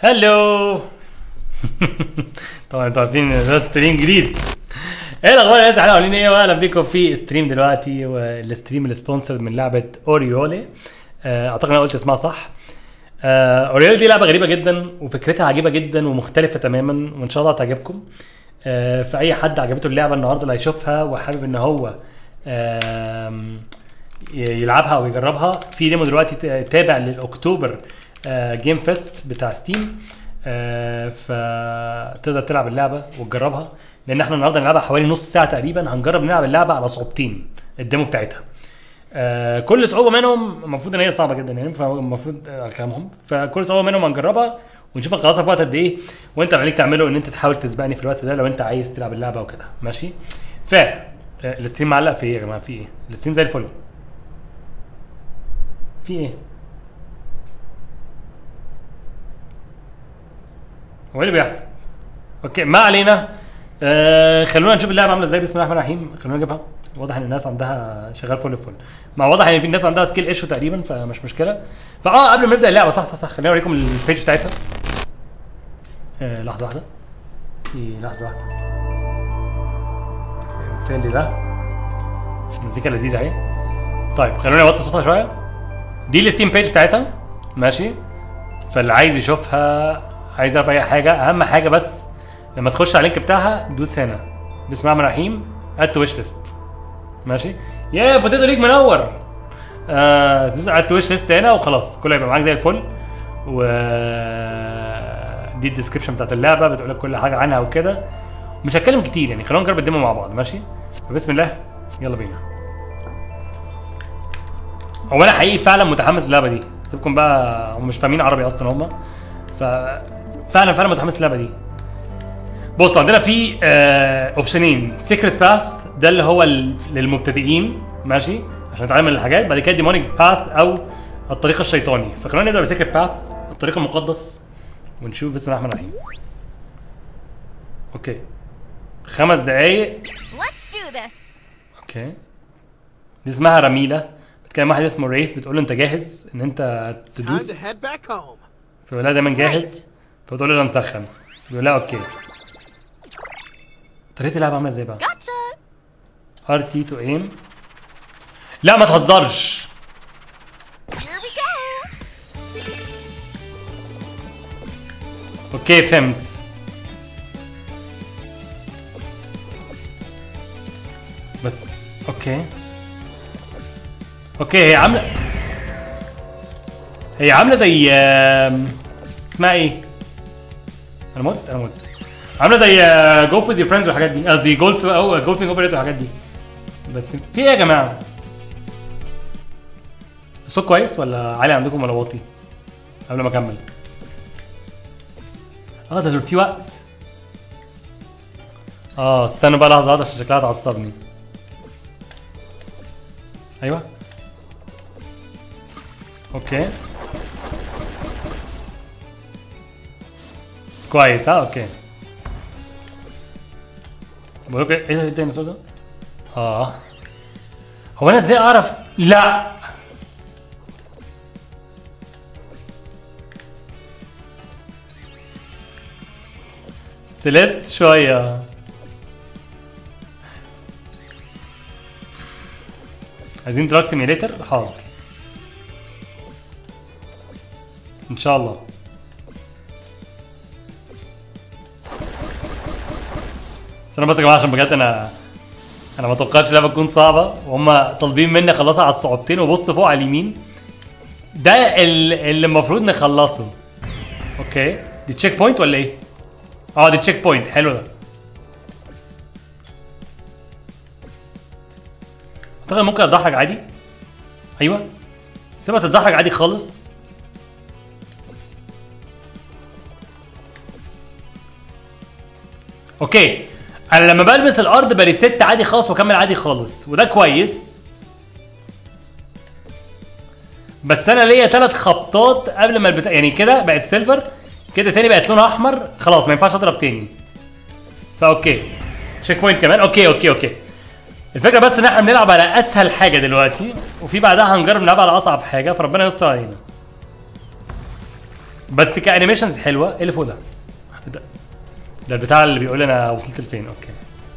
هلو طبعا انتوا عارفين ان ده ستريم جديد ايه الاخبار يا ناس احنا عاملين ايه واهلا بيكم في ستريم دلوقتي والستريم اللي سبونسرد من لعبه اوريولي آه، اعتقد انا قلت اسمها صح آه، اوريولي دي لعبه غريبه جدا وفكرتها عجيبه جدا ومختلفه تماما وان شاء الله تعجبكم آه، فاي حد عجبته اللعبه النهارده اللي هيشوفها وحابب ان هو آم، ي- يلعبها او يجربها في ديمو دلوقتي ت- تابع للاكتوبر جيم فيست بتاع ستيم آه، فتقدر تلعب اللعبه وتجربها لان احنا النهارده هنلعبها حوالي نص ساعه تقريبا هنجرب نلعب اللعبه على صعوبتين الديمو بتاعتها آه، كل صعوبه منهم المفروض ان هي صعبه جدا يعني فالمفروض على كلامهم فكل صعوبه منهم هنجربها ونشوف هنخلصها في وقت قد ايه وانت اللي عليك تعمله ان انت تحاول تسبقني في الوقت ده لو انت عايز تلعب اللعبه وكده ماشي ف آه، الستريم معلق في ايه يا جماعه في ايه الستريم زي الفل في ايه هو ايه اللي بيحصل اوكي ما علينا آه خلونا نشوف اللعبه عامله ازاي بسم الله الرحمن الرحيم خلونا نجيبها واضح ان الناس عندها شغال فل فل ما واضح ان في الناس عندها سكيل ايشو تقريبا فمش مشكله فاه قبل ما نبدا اللعبه صح صح صح خليني اوريكم البيج بتاعتها آه لحظه واحده في لحظه واحده فين اللي ده مزيكا لذيذه اهي طيب خلوني اوطي صوتها شويه دي الستيم بيج بتاعتها ماشي فاللي عايز يشوفها عايز يعرف اي حاجه اهم حاجه بس لما تخش على اللينك بتاعها دوس هنا بسم الله الرحمن الرحيم اد تو ويش ليست ماشي يا بوتيتو ليك منور آه تدوس على التويش ليست هنا وخلاص كله يبقى معاك زي الفل و دي الديسكربشن بتاعت اللعبه بتقول لك كل حاجه عنها وكده مش هتكلم كتير يعني خلونا نجرب الديمو مع بعض ماشي فبسم الله يلا بينا هو انا حقيقي فعلا متحمس للعبه دي سيبكم بقى هم مش فاهمين عربي اصلا هم ف فعلا فعلا متحمس للعبه دي بص عندنا في آه اوبشنين سيكريت باث ده اللي هو ال- للمبتدئين ماشي عشان نتعلم الحاجات بعد كده ديمونيك باث او الطريق الشيطاني فخلونا نبدا بسيكريت باث الطريق المقدس ونشوف بسم الله الرحمن الرحيم اوكي خمس دقايق Let's do this. اوكي دي اسمها رميله بتكلم واحد اسمه ريث بتقول له انت جاهز ان انت Time to تدوس head back home. فبيقول لها دايما جاهز فبتقول له يلا نسخن بيقول لها اوكي طريقه اللعبه عامله ازاي بقى؟ Gotcha. ار تي تو ايم لا ما تهزرش Here we go. اوكي فهمت بس اوكي اوكي هي عامله هي عامله زي آم، اسمها ايه انا مت انا مت عامله زي جو وذ يور فريندز والحاجات دي قصدي جولف او جولفينج اوبريت والحاجات دي بس في ايه يا جماعه الصوت كويس ولا عالي عندكم ولا واطي قبل ما اكمل اه ده في وقت اه استنوا بقى لحظه واحده عشان شكلها تعصبني ايوه اوكي كويس اه اوكي بقول لك ايه ده إيه الديناصور ده؟ اه هو انا ازاي اعرف لا سيليست شوية عايزين تراك سيميليتر حاضر ان شاء الله بس انا بس يا جماعه عشان بجد انا انا ما توقعتش اللعبه تكون صعبه وهم طالبين مني اخلصها على الصعوبتين وبص فوق على اليمين ده ال- اللي المفروض نخلصه اوكي دي تشيك بوينت ولا ايه؟ اه دي تشيك بوينت حلو ده اعتقد ممكن اتدحرج عادي ايوه سيبها تتدحرج عادي خالص اوكي انا لما بلمس الارض بريست عادي خالص واكمل عادي خالص وده كويس بس انا ليا ثلاث خبطات قبل ما البتاع يعني كده بقت سيلفر كده تاني بقت لونها احمر خلاص ما ينفعش اضرب تاني فاوكي تشيك بوينت كمان اوكي اوكي اوكي الفكره بس ان احنا بنلعب على اسهل حاجه دلوقتي وفي بعدها هنجرب نلعب على اصعب حاجه فربنا يستر علينا بس كانيميشنز حلوه ايه اللي فوق ده؟ ده ده البتاع اللي بيقول انا وصلت لفين اوكي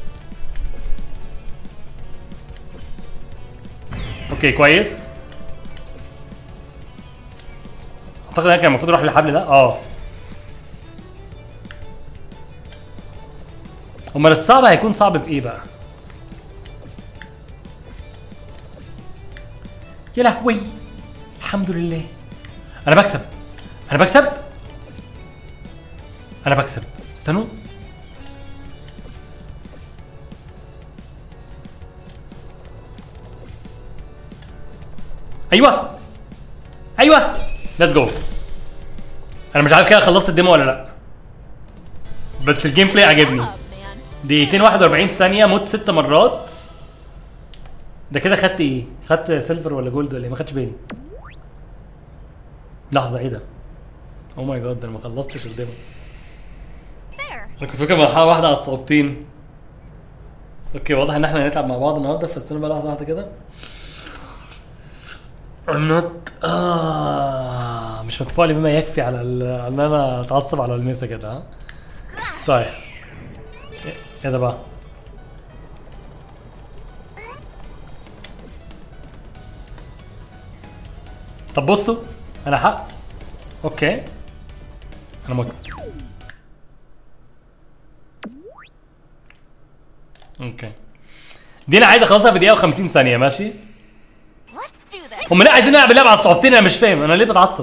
اوكي كويس اعتقد انا كان المفروض اروح للحبل ده اه امال الصعب هيكون صعب في ايه بقى يا لهوي الحمد لله انا بكسب انا بكسب انا بكسب استنوا ايوه ايوه ليتس جو انا مش عارف كده خلصت الديمو ولا لا بس الجيم بلاي عجبني Up, man. دقيقتين 41 ثانية مت ست مرات ده كده خدت ايه؟ خدت سيلفر ولا جولد ولا ايه؟ ما خدتش بالي لحظة ايه ده؟ او ماي جاد ده انا ما خلصتش الديمو There. انا كنت فاكر مرحلة واحدة على الصعوبتين اوكي واضح ان احنا هنتعب مع بعض النهارده فاستنى بقى لحظة واحدة كده I'm not آه مش مدفوع لي بما يكفي على ال- على ان انا اتعصب على الميسا كده ها طيب ايه إيه ده بقى طب بصوا انا حق اوكي انا مت اوكي دي انا عايز اخلصها في دقيقه و50 ثانيه ماشي Let's do this. هم لا عايزين نلعب اللعبه على الصعوبتين انا مش فاهم انا ليه بتعصب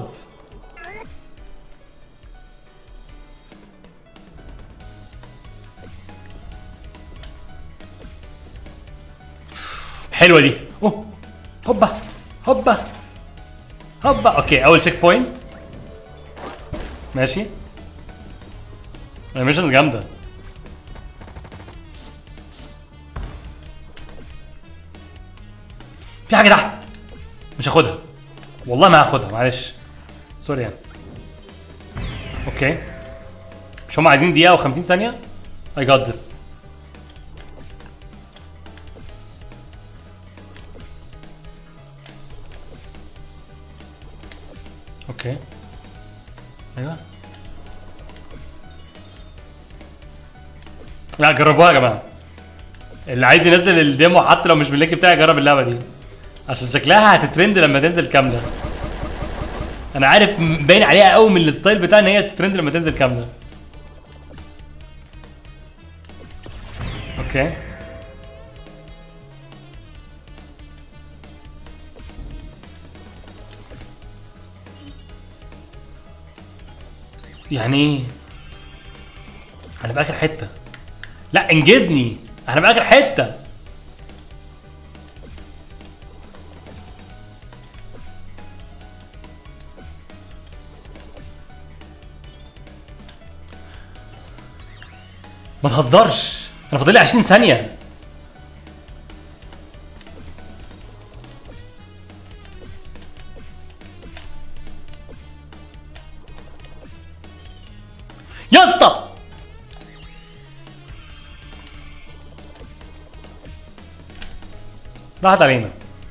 حلوه دي اوه هوبا هوبا هوبا اوكي اول تشيك بوينت ماشي انيميشنز جامده في حاجه تحت مش هاخدها والله ما هاخدها معلش سوري يعني اوكي مش هم عايزين دقيقه و50 ثانيه I got this اوكي ايوه لا جربوها يا جماعه اللي عايز ينزل الديمو حتى لو مش باللينك بتاعي جرب اللعبه دي عشان شكلها هتترند لما تنزل كامله انا عارف م- باين عليها قوي من الستايل بتاع ان هي تترند لما تنزل كامله اوكي يعني ايه انا في اخر حته لا انجزني احنا في اخر حته ما تهزرش انا فاضل لي 20 ثانيه يا اسطى راحت علينا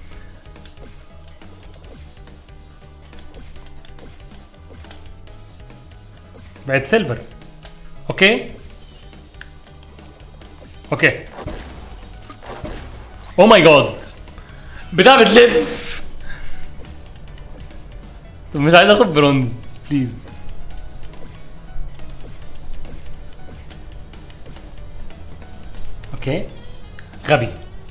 بقت سيلفر اوكي اوكي او ماي جاد بتاع بتلف طب مش عايز اخد برونز بليز اوكي غبي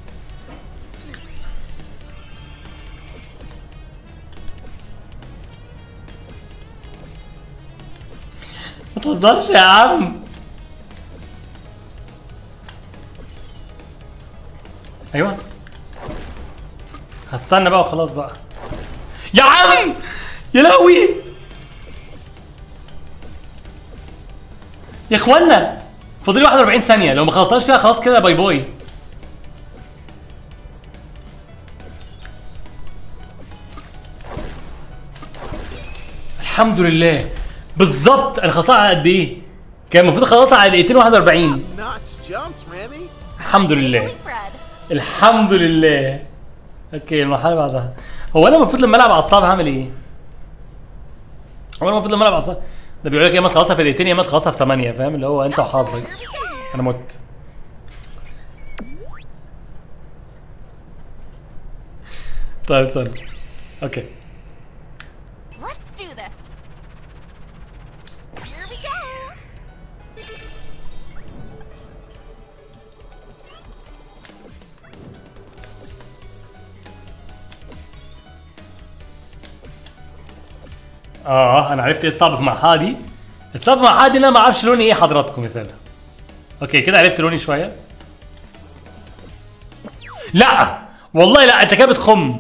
ما تهزرش يا عم ايوه هستنى بقى وخلاص بقى يا عم يا لهوي يا اخوانا فاضل لي 41 ثانية لو ما خلصناش فيها خلاص كده باي باي الحمد لله بالظبط انا خلصتها على قد ايه؟ كان المفروض اخلصها على دقيقتين 41 Notch jumps, Remy. الحمد لله Fred. الحمد لله اوكي المرحله اللي بعدها هو انا المفروض لما العب على الصعب هعمل ايه هو أنا المفروض لما العب اصلا ده بيقول لك يا اما تخلصها في دقيقتين يا اما تخلصها في 8 فاهم اللي هو انت وحظك انا مت طيب استنى اوكي Let's do this. Here we go. اه انا عرفت ايه الصعب في معها دي الصعب في معها دي إن انا ما اعرفش لوني ايه حضراتكم مثلا اوكي كده عرفت لوني شويه لا والله لا انت كده بتخم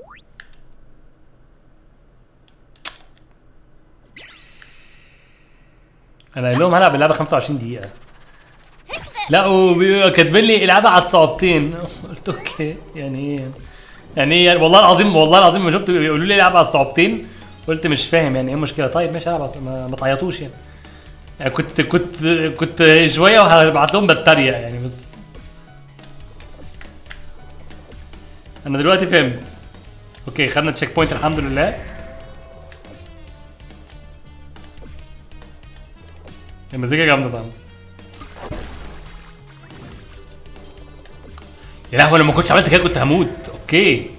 انا قايل لهم هلعب اللعبه 25 دقيقه Take this. لا وكاتبين لي العبها على الصعوبتين قلت اوكي يعني ايه يعني ايه يعني والله العظيم والله العظيم ما شفت بيقولوا لي العب على الصعوبتين قلت مش فاهم يعني ايه المشكله طيب ماشي العب على الص- ما, ما تعيطوش يعني. يعني كنت كنت كنت شويه وهبعت لهم بتريق يعني بس انا دلوقتي فهمت اوكي خدنا تشيك بوينت الحمد لله المزيكا جامده طبعا يا لهوي انا ما كنتش عملت كده كنت هموت اوكي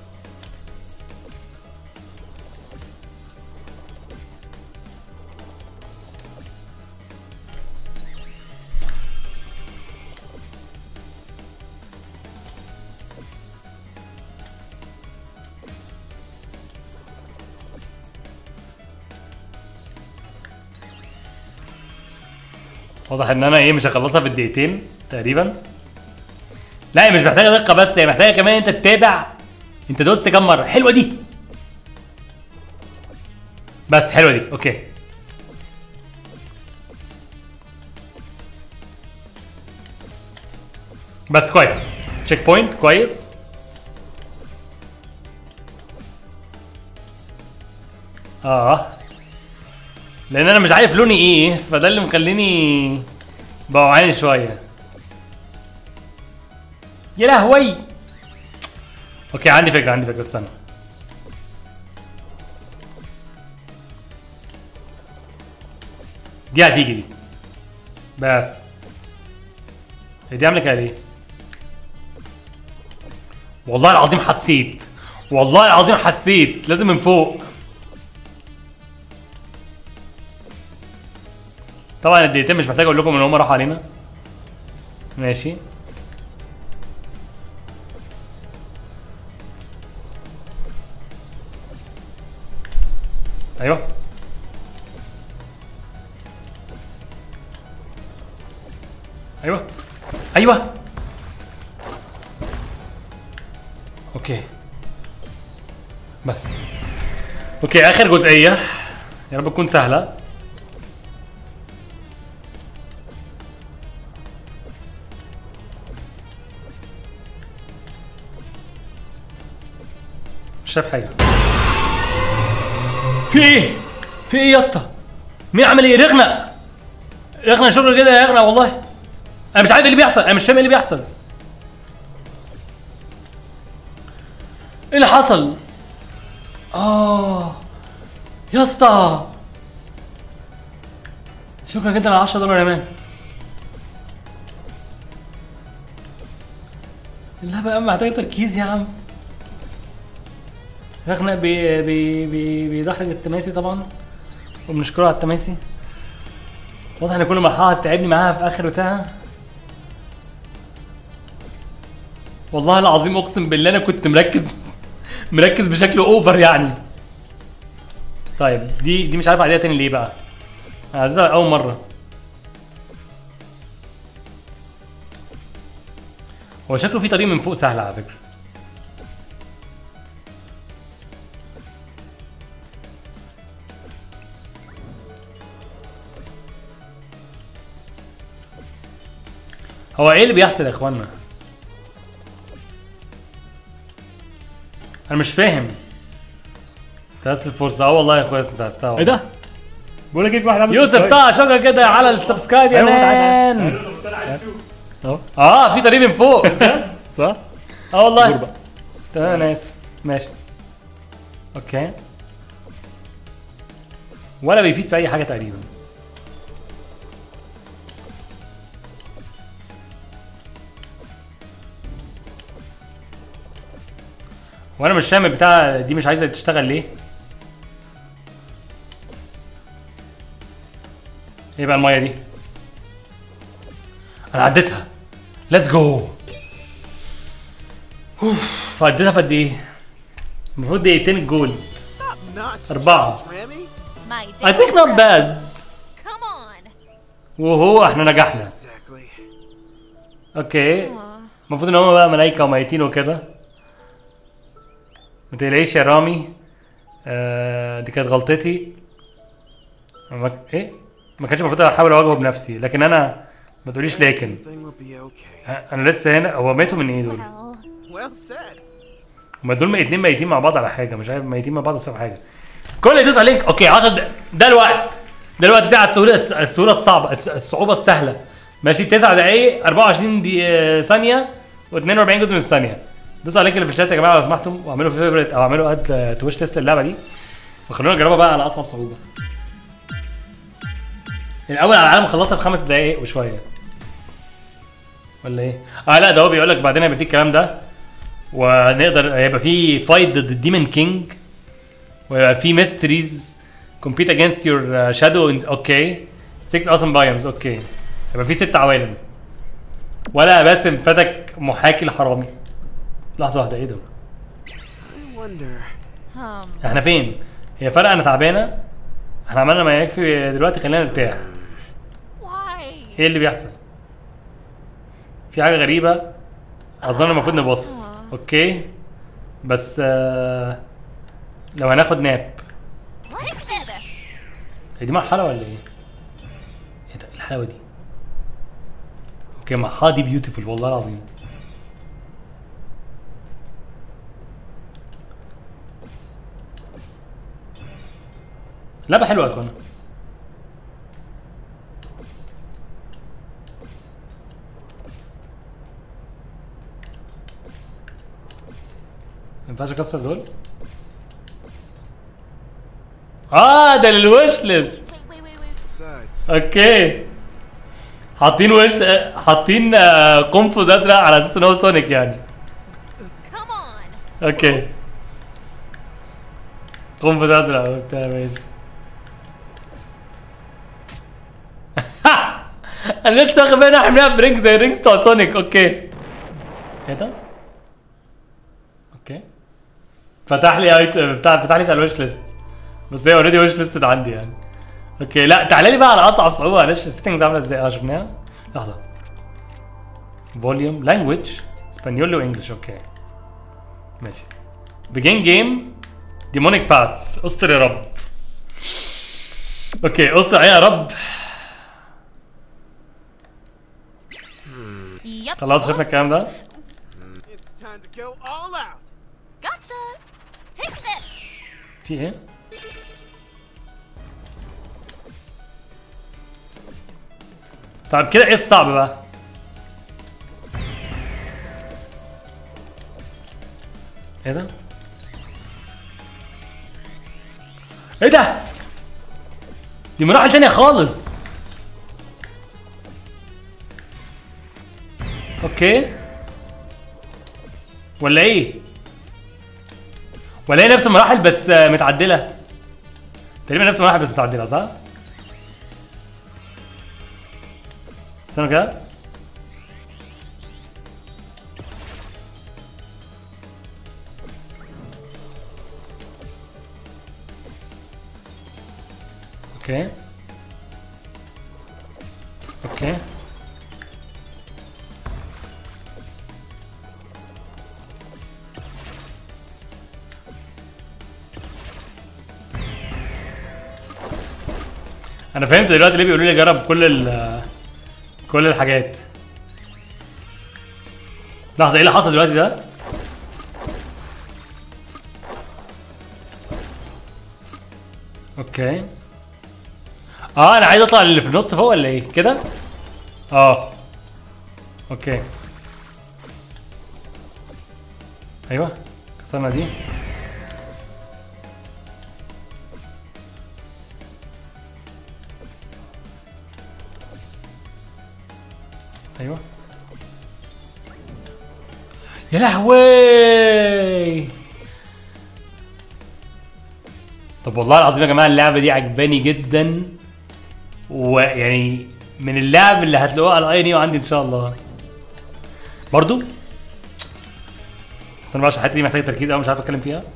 واضح ان انا ايه مش هخلصها في الدقيقتين تقريبا لا هي مش محتاجه دقه بس هي محتاجه كمان انت تتابع انت دوست كام مره حلوه دي بس حلوه دي اوكي بس كويس تشيك بوينت كويس اه لان انا مش عارف لوني ايه فده اللي مخليني بوعاني شويه يا لهوي اوكي عندي فكره عندي فكره استنى دي هتيجي دي بس هي دي عامله كده ليه والله العظيم حسيت والله العظيم حسيت لازم من فوق طبعا الدقيقتين مش محتاج اقول لكم ان هم راحوا علينا ماشي ايوه ايوه ايوه اوكي بس اوكي اخر جزئيه يا رب تكون سهله مش شايف حاجه في ايه في ايه يا اسطى مين عمل ايه رغنا رغنا شغل كده يا رغنا والله انا مش عارف ايه اللي بيحصل انا مش فاهم ايه اللي بيحصل ايه اللي حصل اه يا اسطى شكرا جدا على 10 دولار يا مان لا بقى محتاج تركيز يا عم رغنا بي بي بي بيضحك التماسي طبعا وبنشكره على التماسي واضح ان كل مرحله تعبني معاها في اخر بتاعها والله العظيم اقسم بالله انا كنت مركز مركز بشكل اوفر يعني طيب دي دي مش عارف اعديها تاني ليه بقى انا عديتها اول مره هو شكله في طريق من فوق سهل على فكره هو ايه اللي بيحصل يا اخوانا انا مش فاهم انتهزت الفرصه اه والله يا اخويا انتهزتها ايه ده؟ بقول لك ايه في واحد عامل يوسف سبسكرايب. طه شكرا كده على السبسكرايب يا أيوة، تعال، مان اهو اه في طريق من فوق صح؟ اه والله دور بقى. تمام انا اسف ماشي اوكي ولا بيفيد في اي حاجه تقريبا وانا مش فاهم البتاع دي مش عايزه تشتغل ليه ايه بقى الميه دي انا عديتها ليتس جو اوف عديتها في قد ايه المفروض دقيقتين الجول Stop not أربعة. Remy. My I think not bad Come on. وهو احنا نجحنا Exactly. اوكي المفروض ان هم بقى ملايكه وميتين وكده ما تقلقيش يا رامي آه دي كانت غلطتي ما ك- ايه ما كانش المفروض احاول اواجهه بنفسي لكن انا ما تقوليش لكن Everything will be okay. ه- انا لسه هنا هو ماتوا من ايه دول؟ Well, Well said. هما دول اتنين ميتين مع بعض على حاجه مش عارف ميتين مع بعض بسبب حاجه كل اللي يدوس على اللينك اوكي 10 دقايق ده الوقت ده الوقت بتاع السهوله الس- السهوله الصعبه الس- الصعوبه السهله ماشي 9 دقايق 24 دي آه، ثانيه و42 جزء من الثانيه دوسوا على اللينك اللي في الشات يا جماعه لو سمحتم واعملوا فيفرت او اعملوا اد تو ويش ليست للعبه دي وخلونا نجربها بقى على اصعب صعوبه الاول على العالم خلصها في خمس دقايق وشويه ولا ايه؟ اه لا ده هو بيقول لك بعدين هيبقى فيه الكلام ده ونقدر هيبقى في فايت ضد الديمون كينج ويبقى في ميستريز كومبيت اجينست يور شادو اوكي 6 awesome بايومز اوكي يبقى في ست عوالم ولا باسم فتك محاكي لحرامي لحظه واحده ايه ده I wonder. um, احنا فين هي فرقه انا تعبانه احنا عملنا ما يكفي دلوقتي خلينا نرتاح why? ايه اللي بيحصل في حاجه غريبه اظن المفروض نبص اوكي بس آه لو هناخد ناب Let's do this. هي دي مرحله ولا ايه ايه ده إيه الحلاوه دي اوكي مرحله دي بيوتيفول والله العظيم لعبه حلوه يا اخوانا ما ينفعش اكسر دول اه ده للوش ليست Wait, wait, wait, wait. Besides, اوكي حاطين وش حاطين آه، قنفذ ازرق على اساس ان هو سونيك يعني Come on. اوكي قنفذ ازرق وبتاع ماشي انا لسه واخد بالي احنا بنلعب برينج زي الرينجز بتوع سونيك اوكي ايه ده؟ اوكي فتح لي ايت بتاع فتح لي بتاع الوش ليست بس هي اوريدي وش ليستد عندي يعني اوكي لا تعالى لي بقى على اصعب صعوبه معلش السيتنجز عامله ازاي اه شفناها لحظه فوليوم لانجويج اسبانيولي وانجلش اوكي ماشي بيجين جيم ديمونيك باث استر يا رب اوكي استر علينا يا رب Yep. خلاص شفنا الكلام ده it's time to go all out. Gotcha. Take this. في ايه طيب كده ايه الصعب بقى ايه ده ايه ده دي مراحل تانية خالص اوكي ولا ايه ولا هي نفس المراحل بس آه، متعدله تقريبا نفس المراحل بس متعدله صح استنى كده اوكي اوكي انا فهمت دلوقتي ليه بيقولوا لي جرب كل ال كل الحاجات لحظه ايه اللي حصل دلوقتي ده اوكي اه انا عايز اطلع اللي في النص فوق ولا ايه كده اه اوكي ايوه كسرنا دي يا لهوي طب والله العظيم يا جماعه اللعبه دي عجباني جدا ويعني من اللعب اللي هتلاقوها على الاي نيو عندي ان شاء الله برضو استنى بقى عشان الحته دي محتاجه تركيز قوي مش عارف اتكلم فيها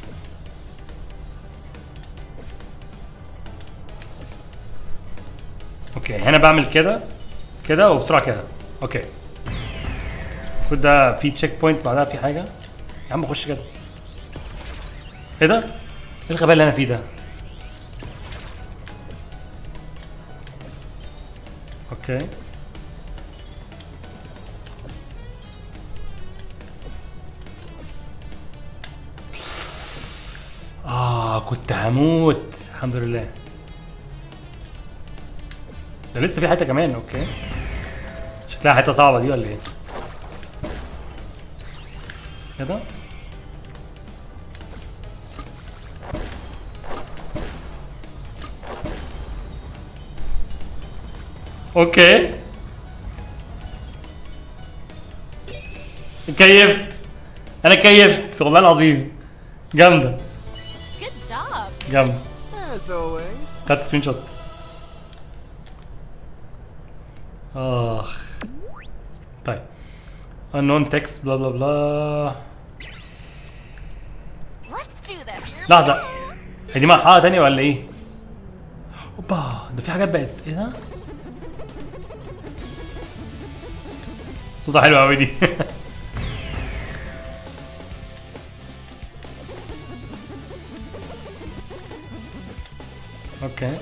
اوكي هنا بعمل كده كده وبسرعه كده اوكي المفروض ده في تشيك بوينت بعدها في حاجه يا عم خش كده ايه ده؟ ايه الغباء اللي انا فيه ده؟ اوكي اه كنت هموت الحمد لله ده لسه في حته كمان اوكي شكلها حته صعبه دي ولا ايه كده اوكي كيفت انا كيفت والله العظيم جامده Good job. جامده As always. خدت سكرين شوت اخ طيب unknown text بلا بلا بلا Let's do this. لحظة هي دي مرحلة تانية ولا ايه؟ اوبا ده في حاجات بقت ايه ده؟ صوتها حلو قوي دي اوكي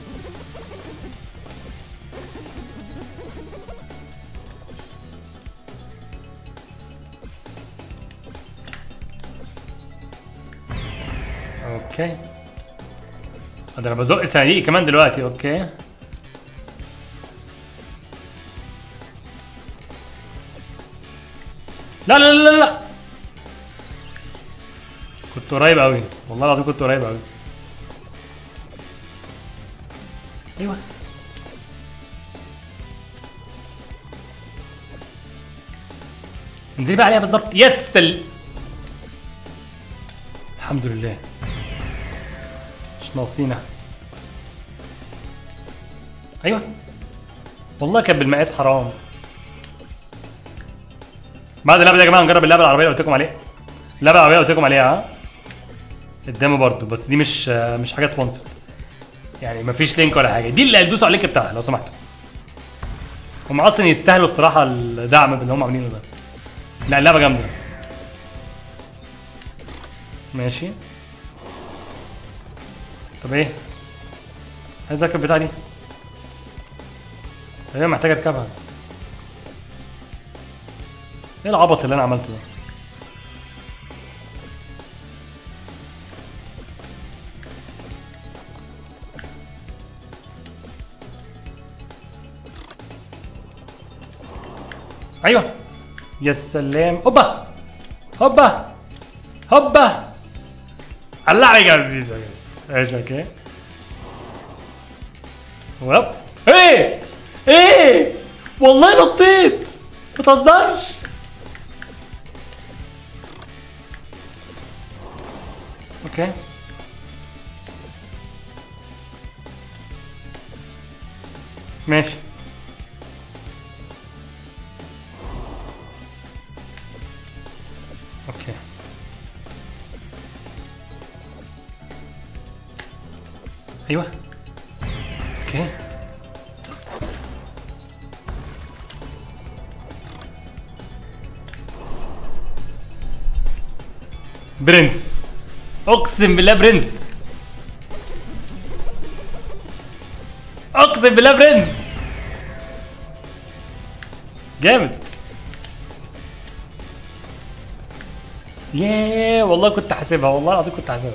اوكي ده انا بزق الصناديق كمان دلوقتي اوكي لا لا لا لا لا كنت قريب قوي والله العظيم كنت قريب قوي ايوه انزلي بقى عليها بالظبط يس ال... الحمد لله مش ناقصينا ايوه والله كان بالمقاس حرام بعد اللعبه دي يا جماعه نجرب اللعبه العربيه اللي قلت لكم عليها اللعبه العربيه اللي قلت لكم عليها ها قدامه برضو بس دي مش مش حاجه سبونسر يعني مفيش لينك ولا حاجه دي اللي هتدوسوا على اللينك بتاعها لو سمحتوا هم اصلا يستاهلوا الصراحه الدعم اللي هم عاملينه ده لا اللعبه جامده ماشي طب ايه عايز اركب البتاع دي هي محتاج اركبها ايه العبط اللي انا عملته ده ايوه يا سلام هوبا هوبا هوبا الله عليك يا عزيزة ايش اوكي وب ايه ايه والله نطيت ما تهزرش اوكي ماشي اوكي ايوه اوكي برنس اقسم بالله برنس اقسم بالله برنس جامد ياه والله كنت حاسبها والله العظيم كنت حاسبها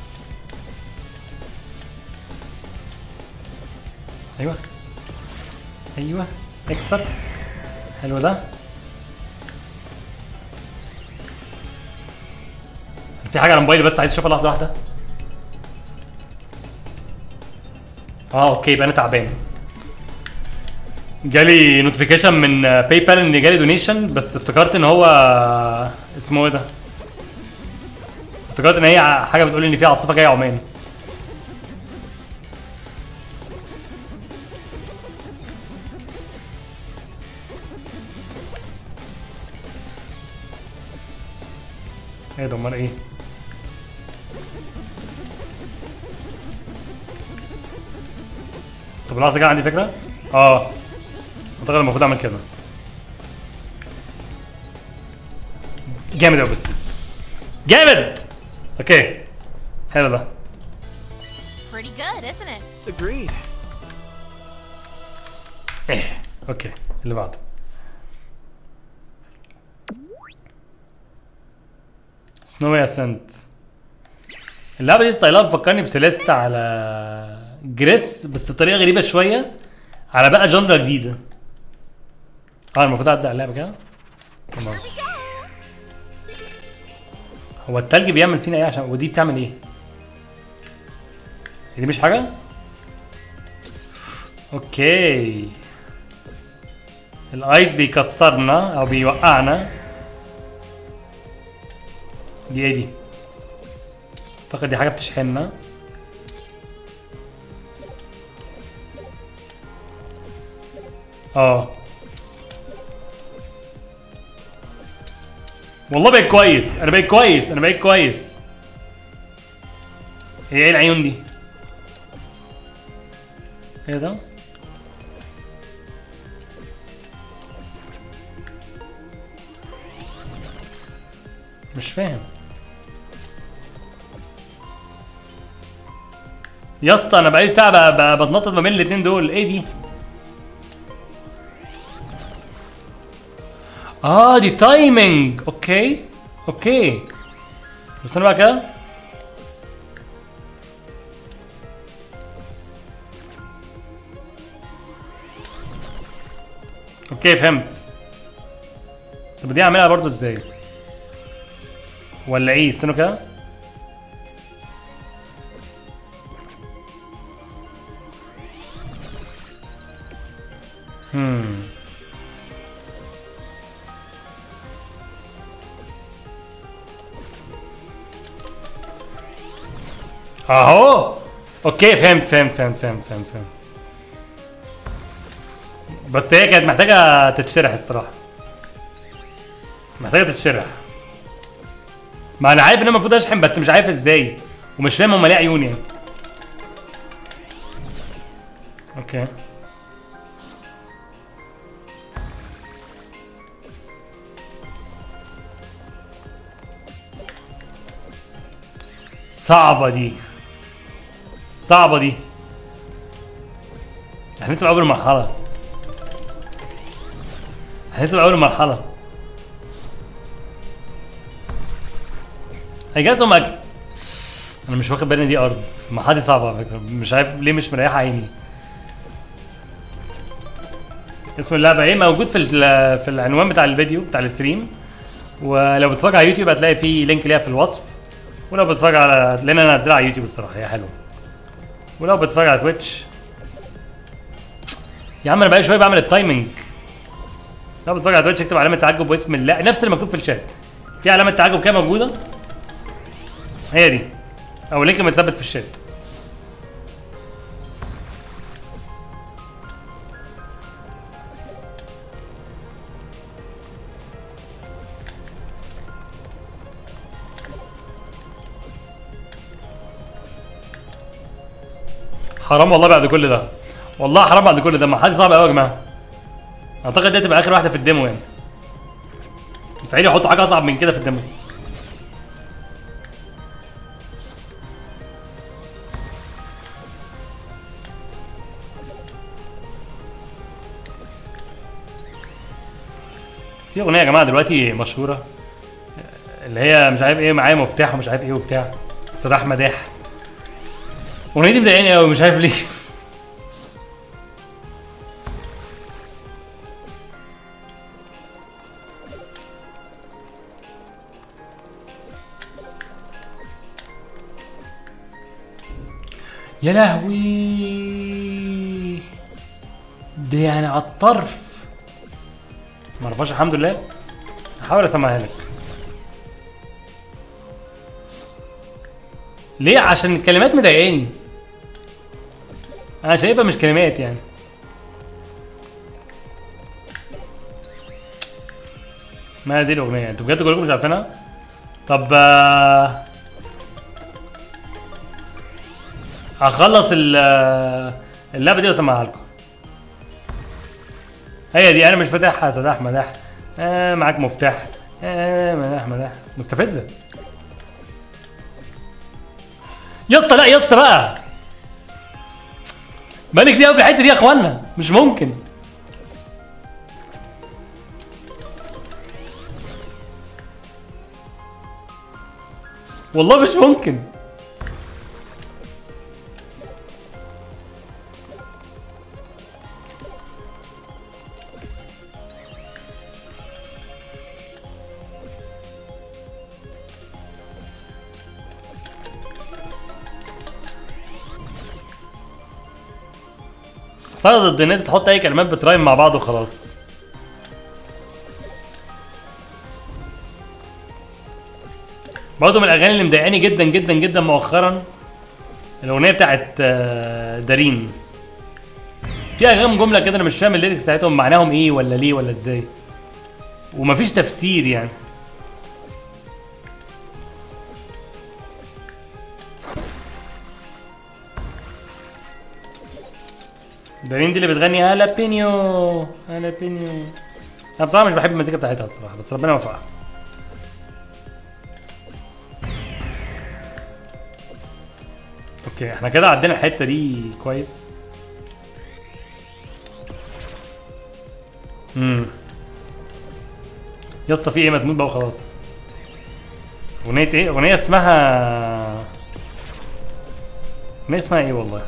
ايوه ايوه اكسر حلو ده في حاجه على موبايلي بس عايز اشوفها لحظه واحده اه اوكي يبقى انا تعبان جالي نوتيفيكيشن من باي بال ان جالي دونيشن بس افتكرت ان هو اسمه ايه ده افتكرت ان هي حاجه بتقول ان في عاصفه جايه عمان ايه ده امال ايه طب لحظه كده عندي فكره اه اعتقد المفروض اعمل كده جامد قوي بس جامد اوكي حلو ده Pretty good, isn't it? Agreed. ايه اوكي اللي بعده سنو اسنت اللعبه دي ستايلها بتفكرني بسيليست على جريس بس بطريقه غريبه شويه على بقى جنرا جديده اه المفروض اعدي على اللعبه كده خلاص. هو التلج بيعمل فينا ايه عشان ودي بتعمل ايه؟ هي دي مش حاجه؟ اوكي الايس بيكسرنا او بيوقعنا دي ايه دي اعتقد دي حاجه بتشحننا اه والله بقيت كويس انا بقيت كويس انا بقيت كويس هي ايه العيون دي ايه ده مش فاهم يا اسطى انا بقالي ساعه ب- ب- بتنطط ما بين الاتنين دول ايه دي اه دي تايمنج اوكي اوكي بس انا بقى كده اوكي فهمت طب دي اعملها برضو ازاي ولا ايه استنوا كده هم اهو اوكي فهمت فهمت فهمت فهمت فهمت فهمت بس هي كانت محتاجة تتشرح الصراحة محتاجة تتشرح ما انا عارف ان انا المفروض اشحن بس مش عارف ازاي ومش فاهم هما ليه عيون يعني اوكي صعبة دي صعبة دي احنا لسه في اول مرحلة احنا لسه في اول مرحلة I guess هما انا مش واخد بالي إن دي ارض المرحلة دي صعبة على فكرة مش عارف ليه مش مريحة عيني اسم اللعبة ايه موجود في ال- في العنوان بتاع الفيديو بتاع الستريم ولو بتتفرج على يوتيوب هتلاقي فيه لينك ليها في الوصف ولو بتتفرج على لان انا هنزلها على يوتيوب الصراحه هي حلوه ولو بتتفرج على تويتش يا عم انا بقالي شويه بعمل التايمنج لو بتتفرج على تويتش اكتب علامه تعجب واسم الله نفس اللي مكتوب في الشات في علامه تعجب كده موجوده هي دي او لينك متثبت في الشات حرام والله بعد كل ده والله حرام بعد كل ده ما حاجه صعبه قوي يا جماعه اعتقد دي هتبقى اخر واحده في الديمو يعني مستحيل يحطوا حاجه اصعب من كده في الديمو في اغنيه يا جماعه دلوقتي مشهوره اللي هي مش عارف ايه معايا مفتاح ومش عارف ايه وبتاع سلاح مداح الاغنيه دي مضايقاني قوي مش عارف ليه يا لهوي ده يعني على الطرف ما عرفهاش الحمد لله هحاول اسمعها لك ليه عشان الكلمات مضايقاني انا شايفها مش كلمات يعني ما دي الاغنيه انتوا بجد كلكم مش عارفينها طب آه، هخلص ال- آه، اللعبه دي واسمعها لكم هي دي انا مش فاتحها يا سداح مداح آه معاك مفتاح آه مداح مداح مستفزه يا اسطى لا يا اسطى بقى بقالي كتير قوي في الحته دي يا اخوانا مش ممكن والله مش ممكن صار ضد ان انت تحط اي كلمات بترايم مع بعض وخلاص برضه من الاغاني اللي مضايقاني جدا جدا جدا مؤخرا الاغنيه بتاعت آه، دارين فيها كام جمله كده انا مش فاهم الليركس بتاعتهم معناهم ايه ولا ليه ولا ازاي ومفيش تفسير يعني دارين دي اللي بتغني هالابينيو هالابينيو انا بصراحه مش بحب المزيكا بتاعتها الصراحه بس ربنا يوفقها اوكي احنا كده عدينا الحته دي كويس امم يا اسطى في ايه ما تموت بقى وخلاص اغنيه ايه اغنيه اسمها اغنيه اسمها ايه والله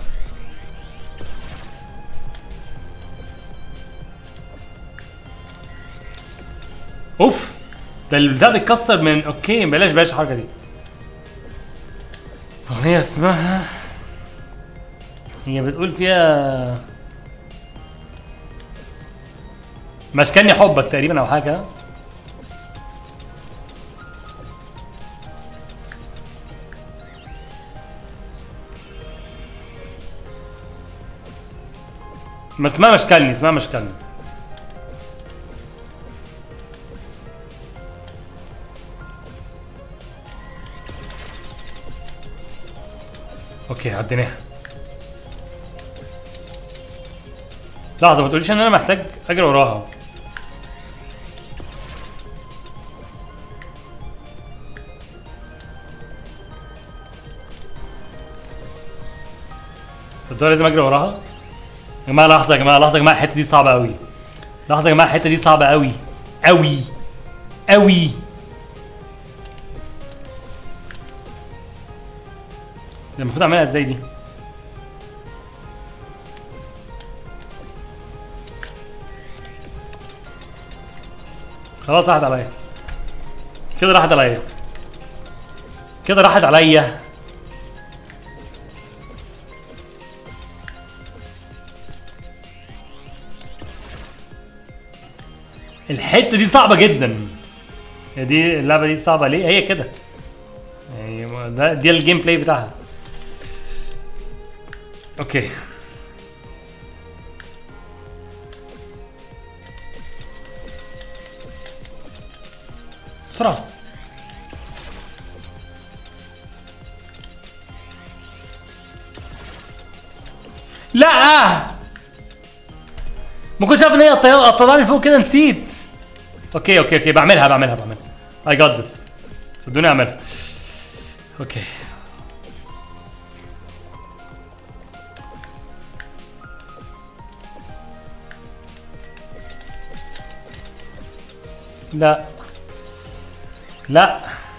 اوف ده البتاع بيتكسر من اوكي بلاش بلاش الحركه دي اغنيه اسمها هي بتقول فيها مشكلني حبك تقريبا او حاجه ما اسمها مشكلني اسمها مشكلني اوكي عديناها لحظة ما تقوليش ان انا محتاج اجري وراها صدق لازم اجري وراها يا جماعة لحظة يا جماعة لحظة يا جماعة الحتة دي صعبة قوي لحظة يا جماعة الحتة دي صعبة قوي قوي قوي ده المفروض اعملها ازاي دي خلاص راحت عليا كده راحت عليا كده راحت عليا الحته دي صعبه جدا هي دي اللعبه دي صعبه ليه هي كده يعني ما- ده دي الجيم بلاي بتاعها اوكي بسرعة لا ما كنتش عارف ان هي الطيارة طلعني فوق كده نسيت اوكي اوكي اوكي بعملها بعملها بعملها I got this صدقوني اعملها اوكي لا لا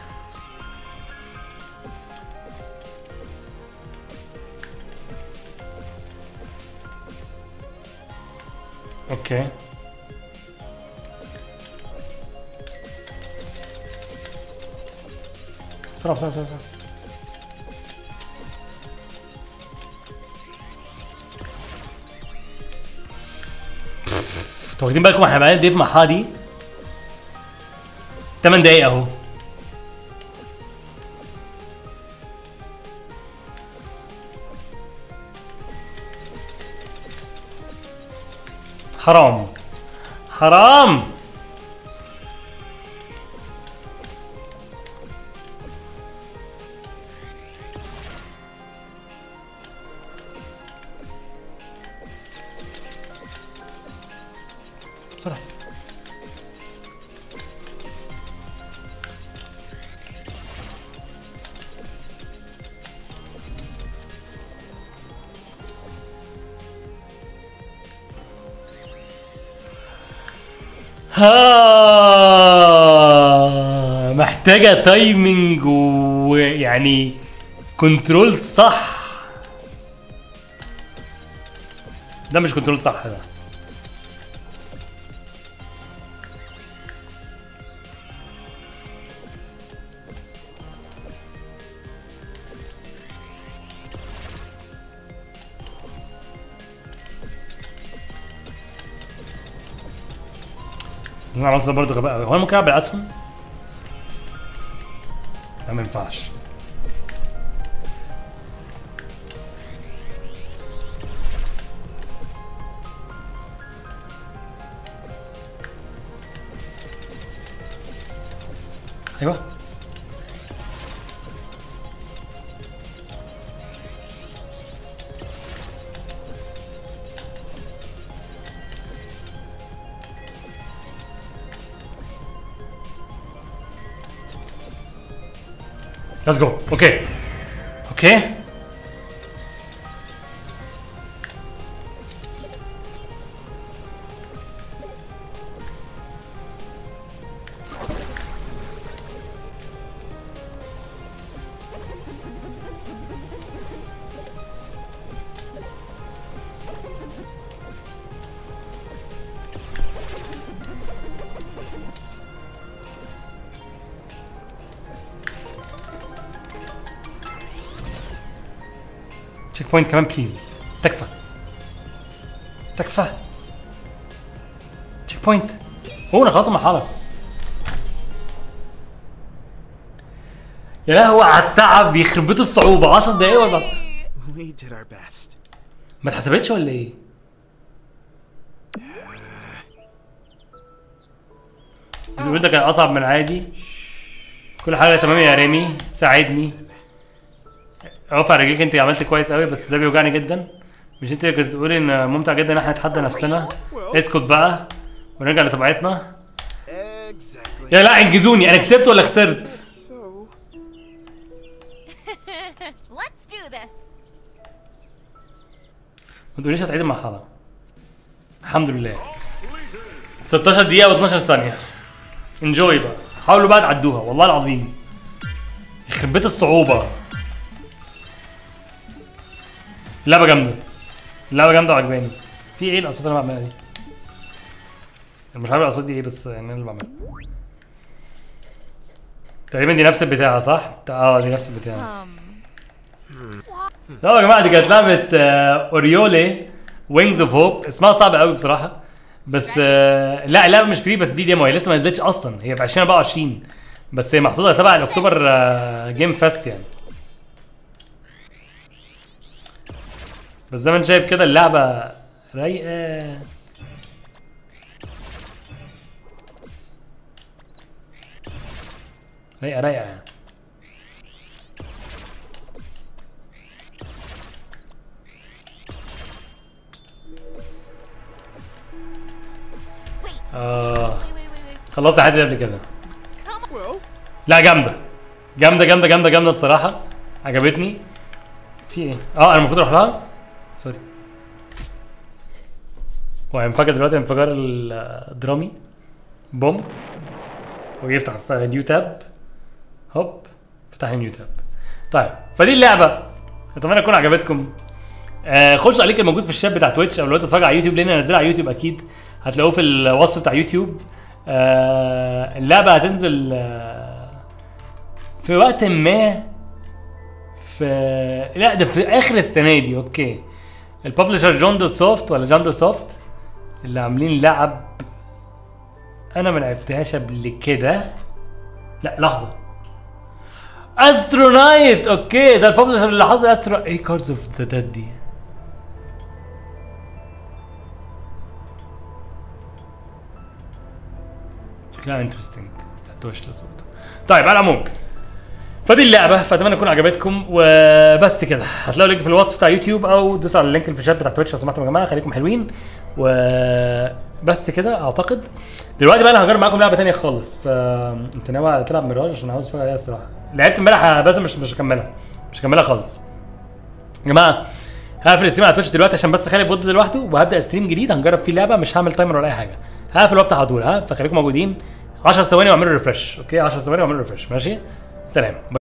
اوكي بسرعة بسرعة بسرعة بسرعة. انتوا واخدين بالكم احنا بقالنا قد ايه في مرحله دي 8 دقايق اهو حرام حرام بسرعة ها محتاجة تايمنج ويعني كنترول صح ده مش كنترول صح ده انا عملت ده برضه غباء قوي هو انا ممكن العب بالاسهم؟ لا ما ينفعش ايوه Let's go. Okay. Okay. تشيك بوينت كمان بليز تكفى تكفى تشيك بوينت هو انا خلاص المرحله يا لهوي على التعب يخرب بيت الصعوبه 10 دقايق ولا We did our best. ما اتحسبتش ولا ايه؟ بيقول ده كان اصعب من العادي كل حاجه تمام يا ريمي ساعدني رافع رجليك انت عملت كويس قوي بس ده بيوجعني جدا مش انت اللي كنت بتقولي ان ممتع جدا ان احنا نتحدى نفسنا اسكت بقى ونرجع لطبيعتنا Exactly. يا لا انجزوني انا كسبت ولا خسرت So, Let's do this. ما تقوليش هتعيد المرحله الحمد لله 16 دقيقه و12 ثانيه انجوي بقى حاولوا بقى تعدوها والله العظيم يخرب بيت الصعوبه اللعبه جامده اللعبه جامده وعجباني في ايه الاصوات اللي انا بعملها دي أنا مش عارف الاصوات دي ايه بس يعني انا اللي بعملها تقريبا دي نفس البتاعه صح اه دي نفس البتاعه Um, لا يا جماعه دي كانت لعبه آه، اوريولي وينجز اوف هوب اسمها صعب قوي بصراحه بس آه، لا اللعبه مش فري بس دي ديمو هي لسه ما نزلتش اصلا هي في 2024 بس هي محطوطه تبع الاكتوبر آه، جيم فاست يعني بس زي ما انت شايف كده اللعبه رايقه رايقه رايقه يعني اه wait, wait, wait, wait. خلصت لحد قبل كده Come on. well, لا جامده جامده جامده جامده جامده الصراحه عجبتني في ايه اه انا المفروض اروح لها سوري هو هينفجر دلوقتي انفجار الدرامي بوم ويفتح في نيو تاب هوب فتح لي نيو تاب طيب فدي اللعبه اتمنى تكون عجبتكم آه خشوا عليك الموجود في الشات بتاع تويتش او لو انت بتتفرج على يوتيوب لان انزلها على يوتيوب اكيد هتلاقوه في الوصف بتاع يوتيوب آه اللعبه هتنزل آه في وقت ما في لا ده في اخر السنه دي اوكي الببلشر جون دو سوفت ولا جون دو سوفت اللي عاملين لعب انا ما لعبتهاش قبل كده لا لحظه استرونايت اوكي ده الببلشر اللي حاطط استرو ايه كاردز اوف ذا ديد دي شكلها انترستنج هتوش للصوت طيب على العموم فدي اللعبه فاتمنى تكون عجبتكم وبس كده هتلاقوا لينك في الوصف بتاع يوتيوب او دوسوا على اللينك اللي في الشات بتاع تويتش لو سمحتم يا جماعه خليكم حلوين وبس كده اعتقد دلوقتي بقى انا هجرب معاكم لعبه تانية خالص فانت ناوي على تلعب ميراج عشان عاوز اتفرج عليها الصراحه لعبت امبارح بس مش مش هكملها مش هكملها خالص يا جماعه هقفل الستريم على تويتش دلوقتي عشان بس اخلي فود لوحده وهبدا ستريم جديد هنجرب فيه لعبه مش هعمل تايمر ولا اي حاجه هقفل وافتح على طول ها فخليكم موجودين 10 ثواني واعملوا ريفرش اوكي 10 ثواني واعملوا ريفرش ماشي سلام